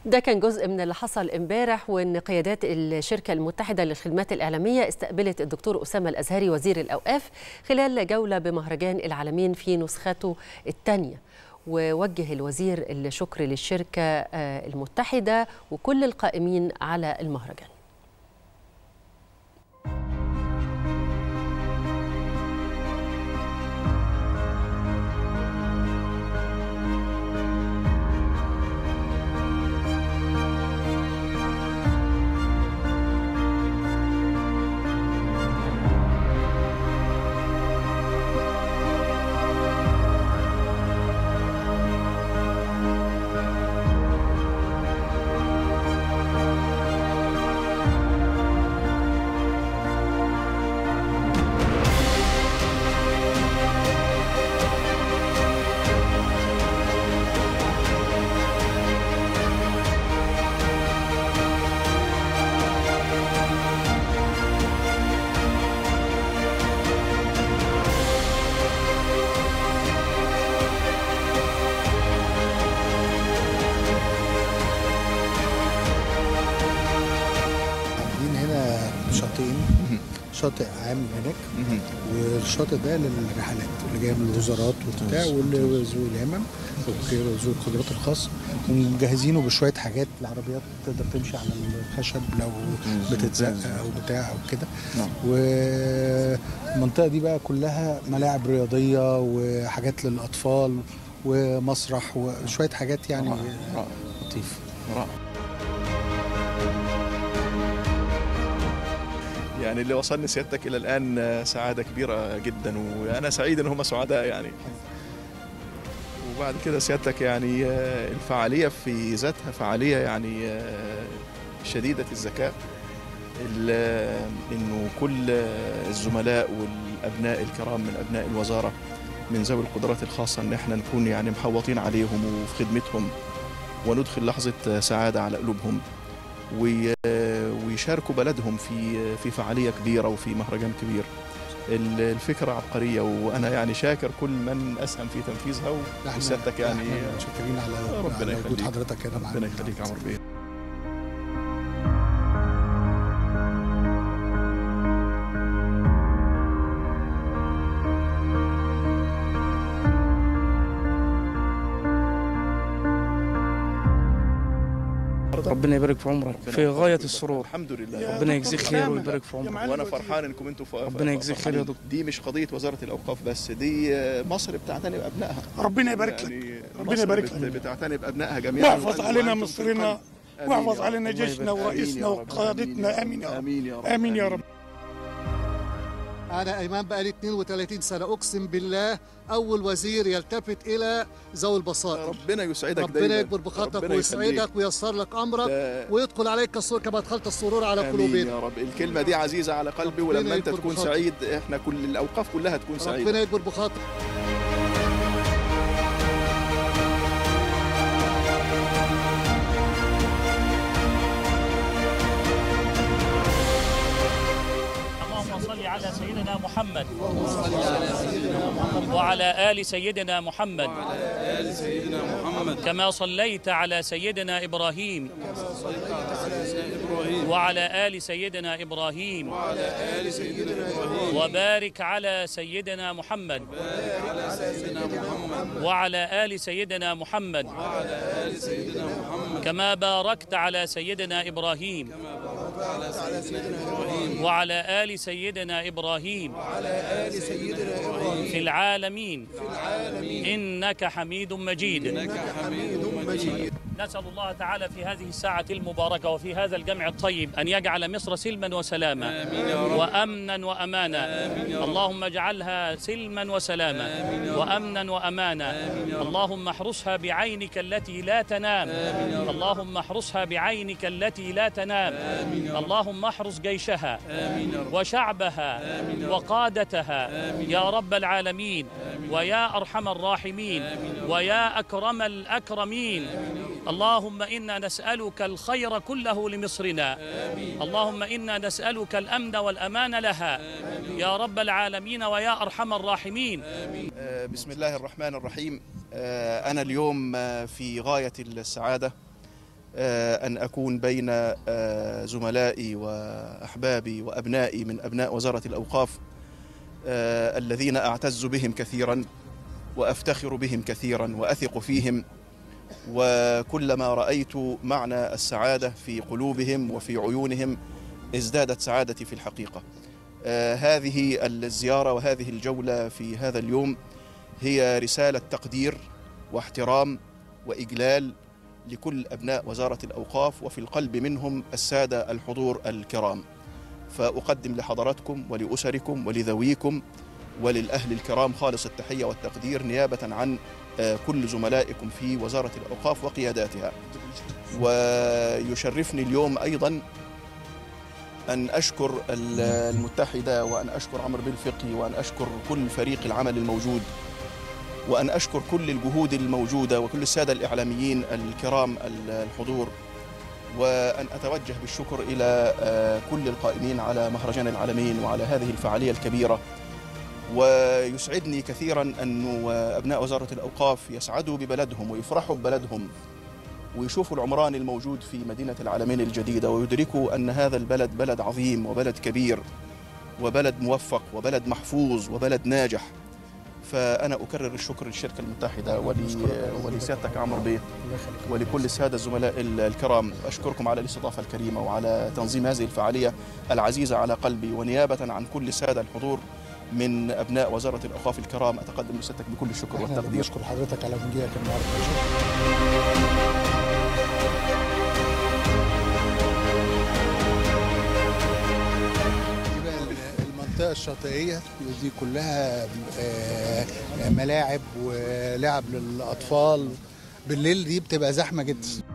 ده كان جزء من اللي حصل امبارح وان قيادات الشركه المتحده للخدمات الاعلاميه استقبلت الدكتور اسامه الازهري وزير الاوقاف خلال جوله بمهرجان العالمين في نسخته الثانيه ووجه الوزير الشكر للشركه المتحده وكل القائمين على المهرجان شاطئين شاطئ عام هناك والشاطئ ده للرحلات اللي جايه من الوزارات وبتاع وذوي الهمم وذوي القدرات الخاصه ومجهزينه بشويه حاجات العربيات تقدر تمشي على الخشب لو بتتزق او بتاع او كده والمنطقه دي بقى كلها ملاعب رياضيه وحاجات للاطفال ومسرح وشويه حاجات يعني لطيف رائع يعني اللي وصلني سيادتك الى الان سعاده كبيره جدا وانا سعيد ان هم سعداء يعني وبعد كده سيادتك يعني الفعاليه في ذاتها فعاليه يعني شديده الذكاء انه كل الزملاء والابناء الكرام من ابناء الوزاره من ذوي القدرات الخاصه ان احنا نكون يعني محوطين عليهم وفي خدمتهم وندخل لحظه سعاده على قلوبهم ويشاركوا بلدهم في في فعاليه كبيره وفي مهرجان كبير الفكره عبقريه وانا يعني شاكر كل من اسهم في تنفيذها وسيادتك يعني متشكرين على ربنا وجود حضرتك هنا ربنا يخليك يا عمر بيه ربنا يبارك في عمرك في غايه السرور الحمد لله ربنا يجزيك خير ويبارك في عمرك وانا فرحان انكم انتم ربنا يجزيك خير يا دكتور دي مش قضيه وزاره الاوقاف بس دي مصر بتعتني بابنائها ربنا يبارك لك يعني ربنا يبارك مصر لك بتعتني بابنائها جميعا واحفظ علينا وأنتم مصرنا في القلب. واحفظ آمين يا علينا رب. جيشنا ورئيسنا آمين يا رب. وقادتنا امين يا رب امين يا رب امين يا رب أنا إمام بقالي 32 سنة أقسم بالله أول وزير يلتفت إلى ذوي البصائر ربنا يسعدك ربنا دايما يكبر بخاطرك ربنا يخليك. ويسعدك وييسر لك أمرك ده- ويدخل عليك السرور كما دخلت السرور على امين قلوبنا يا رب الكلمه دي عزيزه على قلبي ولما ربنا انت يكبر تكون بخاطرك. سعيد احنا كل الاوقاف كلها تكون سعيده ربنا يكبر بخاطرك اللهم صل على سيدنا محمد وعلى آل سيدنا محمد كما صليت على سيدنا إبراهيم وعلى آل سيدنا إبراهيم وبارك على سيدنا محمد وعلى آل سيدنا محمد كما باركت على سيدنا إبراهيم وعلى آل سيدنا إبراهيم في العالمين إنك حميد مجيد نسأل الله تعالى في هذه الساعة المباركة وفي هذا الجمع الطيب أن يجعل مصر سلما وسلاما وأمنا وأمانا اللهم اجعلها سلما وسلاما وأمنا وأمانا اللهم احرسها بعينك التي لا تنام اللهم احرسها بعينك التي لا تنام اللهم احرس جيشها وشعبها وقادتها يا رب العالمين ويا أرحم الراحمين ويا أكرم الأكرمين اللهم إنا نسألك الخير كله لمصرنا اللهم إنا نسألك الأمن والأمان لها يا رب العالمين ويا أرحم الراحمين آه، بسم الله الرحمن الرحيم آه، أنا اليوم آه، في غاية السعادة آه، أن أكون بين آه، زملائي وأحبابي وأبنائي من أبناء وزارة الأوقاف آه، الذين أعتز بهم كثيرا وأفتخر بهم كثيرا وأثق فيهم وكلما رأيت معنى السعادة في قلوبهم وفي عيونهم ازدادت سعادتي في الحقيقة آه، هذه الزيارة وهذه الجولة في هذا اليوم هي رسالة تقدير واحترام وإجلال لكل أبناء وزارة الأوقاف وفي القلب منهم السادة الحضور الكرام فأقدم لحضراتكم ولأسركم ولذويكم وللأهل الكرام خالص التحية والتقدير نيابة عن آه، كل زملائكم في وزارة الأوقاف وقياداتها ويشرفني اليوم أيضا أن أشكر ال- المتحدة وأن أشكر عمرو بالفقي وأن أشكر كل فريق العمل الموجود وأن أشكر كل الجهود الموجودة وكل السادة الإعلاميين الكرام ال- الحضور وأن أتوجه بالشكر إلى آه، كل القائمين على مهرجان العالمين وعلى هذه الفعالية الكبيرة ويسعدني كثيرا أن أبناء وزارة الأوقاف يسعدوا ببلدهم ويفرحوا ببلدهم ويشوفوا العمران الموجود في مدينة العالمين الجديدة ويدركوا أن هذا البلد بلد عظيم وبلد كبير وبلد موفق وبلد محفوظ وبلد ناجح فأنا أكرر الشكر للشركة المتحدة ولي- ولسيادتك عمرو بيه ولكل السادة الزملاء ال- الكرام أشكركم على الاستضافة الكريمة وعلى تنظيم هذه الفعالية العزيزة على قلبي ونيابة عن كل السادة الحضور من أبناء وزارة الأوقاف الكرام أتقدم لسيادتك بكل الشكر احنا والتقدير بنشكر حضرتك على مجيئك النهارده دي بقى المنطقة الشاطئية ودي كلها آه، ملاعب ولعب للأطفال بالليل دي بتبقى زحمة جدا